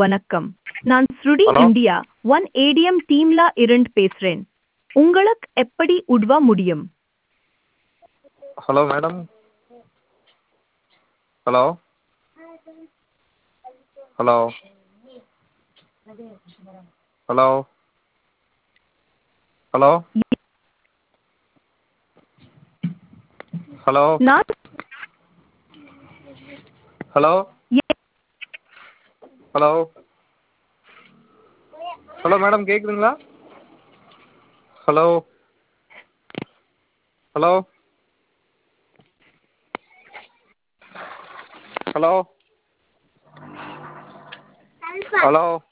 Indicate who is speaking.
Speaker 1: வணக்கம் நான் ஸ்ருடி
Speaker 2: Hello?
Speaker 1: இந்தியா ஒன் ஏடிஎம் டீம்ல இருந்து பேசுறேன் உங்களுக்கு எப்படி உதவ முடியும்
Speaker 2: hello madam hello hello hello hello hello
Speaker 1: நான்
Speaker 2: ஹலோ
Speaker 1: எ-
Speaker 2: ஹலோ ஹலோ மேடம் கேட்குதுங்களா ஹலோ ஹலோ ஹலோ ஹலோ